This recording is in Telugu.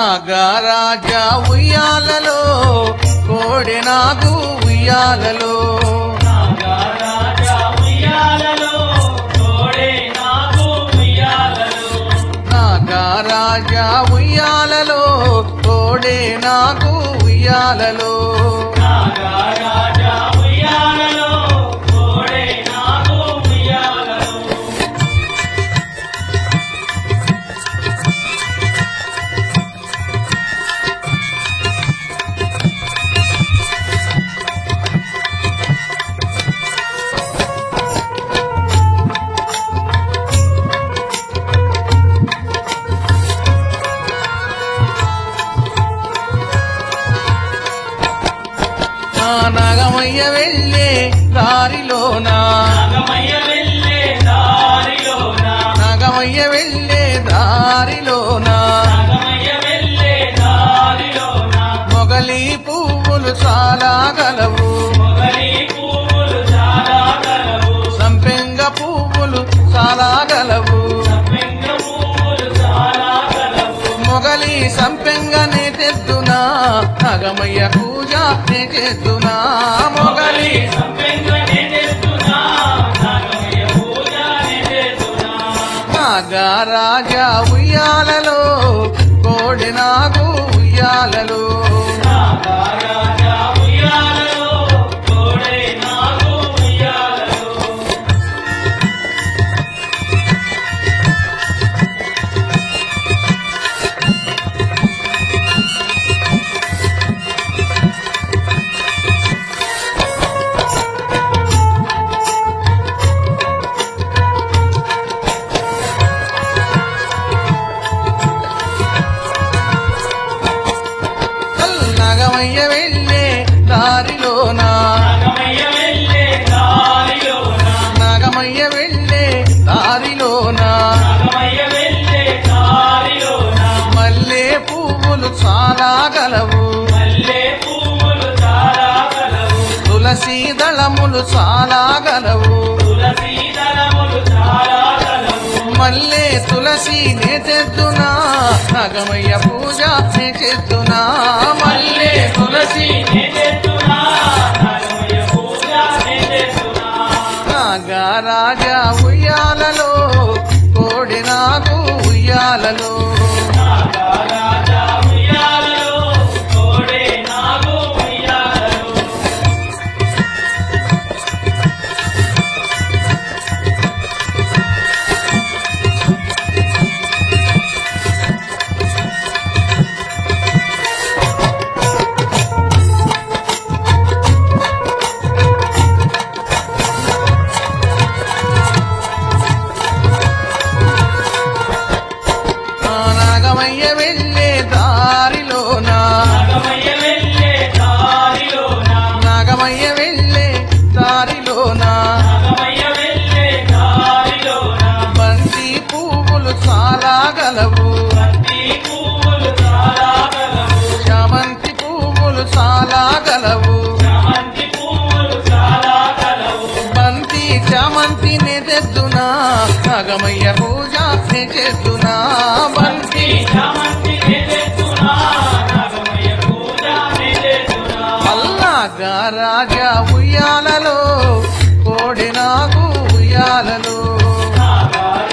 నాగరాజా ఉయ్యాలలో కోడి నాగు ఉయ్యాలలో నాగరాజా ఉయ్యాలలో తోడే నాకు ఉయ్యాలలో నాగరాజా ఉయ్యాలలో కోడి నాగు ఉయ్యాలలో నాగరాజా ఉయ్యాలలో తోడే నాకు ఉయ్యాలలో నా నాగమయ్య వెళ్ళే దారిలోనా నాగమయ్య వెళ్ళే దారిలోన నాగమయ్య వెళ్ళే దారిలోనా నాగమయ్య వెళ్ళే దారిలోన మొగలి పువ్వులు చాలా గలవు మొగలి పువ్వులు చాలా గలవు సంపెంగ పువ్వులు చాలా గలవు సంపెంగ పువ్వులు చాలా గలవు మొగలి సంపెంగనే తెద్దునా నాగమయ్య పూజ నే చేద్దునా మొగలి సంపెంగనే చేస్తున్నా నాగమయ్య పూజ చేస్తున్నా నాగరాజా ఉయ్యాలలో కోడి నాగు ఉయ్యాలలో నాగరాజా ఉయ్యాలలో తోడే నాకు ఉయ్యాలలో నాగమయ్య వెళ్ళే దారిలోనా నాగమయ్య వెళ్ళే దారిలోన నాగమయ్య వెళ్ళే దారిలోనా నాగమయ్య వెళ్ళే దారిలోన మల్లె పువ్వులు చాలా గలవు మల్లె పువ్వులు చాలా గలవు తులసి దళములు చాలా గలవు తులసి దళములు చాలా గలవు మల్లె తులసి నే చేద్దునా నాగమయ్య పూజ నే చేద్దునా మల్లె తులసి చేస్తున్నా నాగమయ్య పూజ చేస్తున్నా నాగరాజా ఉయ్యాలలో కోడి నాగు ఉయ్యాలలో నాగరాజా ఉయ్యాలలో తోడే నాకు ఉయ్యాలలో ఆ నాగమయ్య వెళ్ళే దారిలోనా నాగమయ్య వెళ్ళే దారిలోన నాగమయ్య వెళ్ళే దారిలోనా నాగమయ్య వెళ్ళే దారిలోన బంతి పువ్వులు చాలా గలవు బంతి పువ్వులు చాలా గలవు చామంతి పువ్వులు చాలా గలవు చామంతి పువ్వులు చాలా గలవు బంతి చామంతి నే తెద్దునా నాగమయ్య పూజ నే చేద్దునా బంతి చామంతి చేస్తున్నా నాగమయ్య పూజ చేస్తున్నా అల్లాగా రాజా ఉయ్యాలలో కోడి నాగు ఉయ్యాలలో నాగరాజా